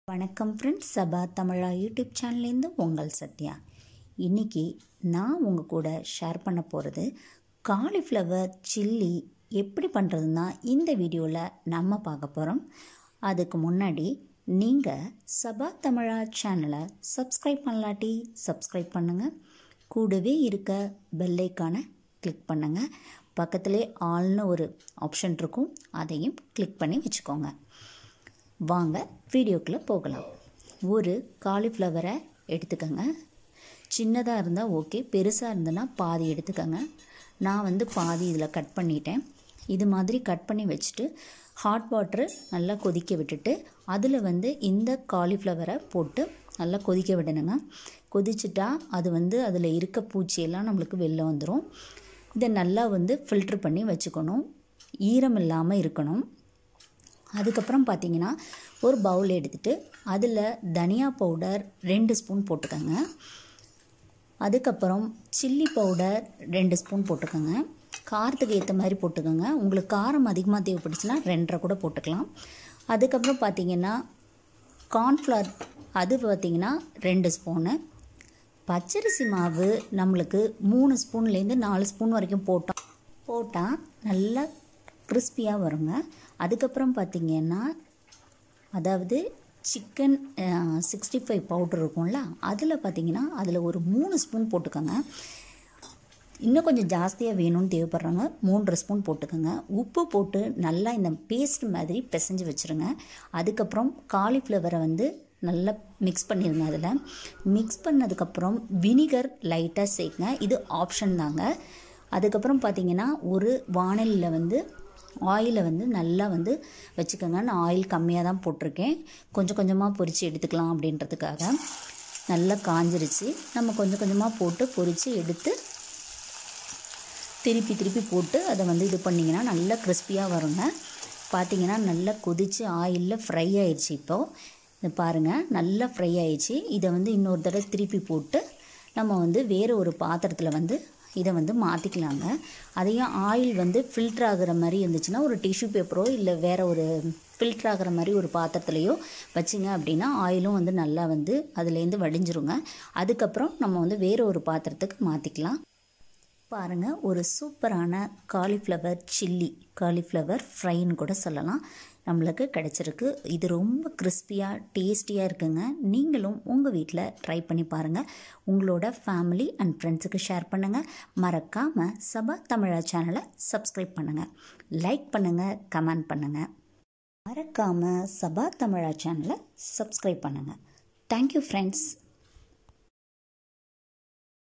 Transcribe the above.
வணக்கம் ஃப்ரெண்ட்ஸ் சபா தமிழா யூடியூப் சேனல்லேருந்து உங்கள் சத்யா இன்றைக்கி நான் உங்கள் கூட ஷேர் பண்ண போகிறது காலிஃப்ளவர் சில்லி எப்படி பண்ணுறதுன்னா இந்த வீடியோவில் நம்ம பார்க்க போகிறோம் அதுக்கு முன்னாடி நீங்கள் சபா தமிழா சேனலை சப்ஸ்கிரைப் பண்ணலாட்டி சப்ஸ்கிரைப் பண்ணுங்கள் கூடவே இருக்க பெல்லைக்கான கிளிக் பண்ணுங்கள் பக்கத்திலே ஆல்னு ஒரு ஆப்ஷன் இருக்கும் அதையும் கிளிக் பண்ணி வச்சுக்கோங்க வாங்க வீடியோக்குள்ளே போகலாம் ஒரு காலிஃப்ளவரை எடுத்துக்கோங்க சின்னதாக இருந்தால் ஓகே பெருசாக இருந்ததுன்னா பாதி எடுத்துக்கோங்க நான் வந்து பாதி இதில் கட் பண்ணிட்டேன் இது மாதிரி கட் பண்ணி வச்சுட்டு ஹாட் வாட்ரு நல்லா கொதிக்க விட்டுட்டு அதில் வந்து இந்த காலிஃப்ளவரை போட்டு நல்லா கொதிக்க விடணுங்க கொதிச்சுட்டா அது வந்து அதில் இருக்க பூச்சியெல்லாம் நம்மளுக்கு வெளில வந்துடும் இதை நல்லா வந்து ஃபில்ட்ரு பண்ணி வச்சுக்கணும் ஈரம் இல்லாமல் இருக்கணும் அதுக்கப்புறம் பார்த்தீங்கன்னா ஒரு பவுல் எடுத்துகிட்டு அதில் தனியா பவுடர் ரெண்டு ஸ்பூன் போட்டுக்கோங்க அதுக்கப்புறம் சில்லி பவுடர் ரெண்டு ஸ்பூன் போட்டுக்கோங்க காரத்துக்கு ஏற்ற மாதிரி போட்டுக்கோங்க உங்களுக்கு காரம் அதிகமாக தேவைப்பட்டுச்சுன்னா ரெண்டரை கூட போட்டுக்கலாம் அதுக்கப்புறம் பார்த்தீங்கன்னா கார்ன்ஃப்ளவர் அது பார்த்திங்கன்னா ரெண்டு ஸ்பூனு பச்சரிசி மாவு நம்மளுக்கு மூணு ஸ்பூன்லேருந்து நாலு ஸ்பூன் வரைக்கும் போட்டோம் போட்டால் நல்லா கிறிஸ்பியாக வருங்க அதுக்கப்புறம் பார்த்திங்கன்னா அதாவது சிக்கன் சிக்ஸ்டி ஃபைவ் பவுடர் இருக்கும்ல அதில் பார்த்திங்கன்னா அதில் ஒரு மூணு ஸ்பூன் போட்டுக்கோங்க இன்னும் கொஞ்சம் ஜாஸ்தியாக வேணும்னு தேவைப்படுறாங்க மூன்றரை ஸ்பூன் போட்டுக்கோங்க உப்பு போட்டு நல்லா இந்த பேஸ்ட் மாதிரி பிசைஞ்சு வச்சுருங்க அதுக்கப்புறம் காலிஃப்ளவரை வந்து நல்லா மிக்ஸ் பண்ணிடுங்க அதில் மிக்ஸ் பண்ணதுக்கப்புறம் வினிகர் லைட்டாக சேர்க்குங்க இது ஆப்ஷன் தாங்க அதுக்கப்புறம் பார்த்திங்கன்னா ஒரு வானலியில் வந்து ஆயிலை வந்து நல்லா வந்து வச்சுக்கோங்க நான் ஆயில் கம்மியாக தான் போட்டிருக்கேன் கொஞ்சம் கொஞ்சமாக பொரித்து எடுத்துக்கலாம் அப்படின்றதுக்காக நல்லா காஞ்சிருச்சு நம்ம கொஞ்சம் கொஞ்சமாக போட்டு பொரித்து எடுத்து திருப்பி திருப்பி போட்டு அதை வந்து இது பண்ணிங்கன்னா நல்லா கிறிஸ்பியாக வருங்க பார்த்தீங்கன்னா நல்லா கொதித்து ஆயிலில் ஃப்ரை ஆயிடுச்சு இப்போது இது பாருங்கள் நல்லா ஃப்ரை ஆயிடுச்சு இதை வந்து இன்னொரு தடவை திருப்பி போட்டு நம்ம வந்து வேறு ஒரு பாத்திரத்தில் வந்து இதை வந்து மாற்றிக்கலாங்க அதையும் ஆயில் வந்து ஃபில்ட்ரு ஆகிற மாதிரி இருந்துச்சுன்னா ஒரு டிஷ்யூ பேப்பரோ இல்லை வேறு ஒரு ஃபில்ட்ரு ஆகிற மாதிரி ஒரு பாத்திரத்துலையோ வச்சிங்க அப்படின்னா ஆயிலும் வந்து நல்லா வந்து அதுலேருந்து வடிஞ்சிருங்க அதுக்கப்புறம் நம்ம வந்து வேறு ஒரு பாத்திரத்துக்கு மாற்றிக்கலாம் பாருங்கள் ஒரு சூப்பரான காலிஃப்ளவர் சில்லி காலிஃப்ளவர் ஃப்ரைன்னு கூட சொல்லலாம் நம்மளுக்கு கிடச்சிருக்கு இது ரொம்ப கிறிஸ்பியாக டேஸ்டியாக இருக்குங்க நீங்களும் உங்கள் வீட்டில் ட்ரை பண்ணி பாருங்கள் உங்களோட ஃபேமிலி அண்ட் ஃப்ரெண்ட்ஸுக்கு ஷேர் பண்ணுங்கள் மறக்காமல் சபா தமிழா சேனலை சப்ஸ்கிரைப் பண்ணுங்கள் லைக் பண்ணுங்கள் கமெண்ட் பண்ணுங்கள் மறக்காமல் சபா தமிழா சேனலை சப்ஸ்கிரைப் பண்ணுங்கள் தேங்க்யூ ஃப்ரெண்ட்ஸ்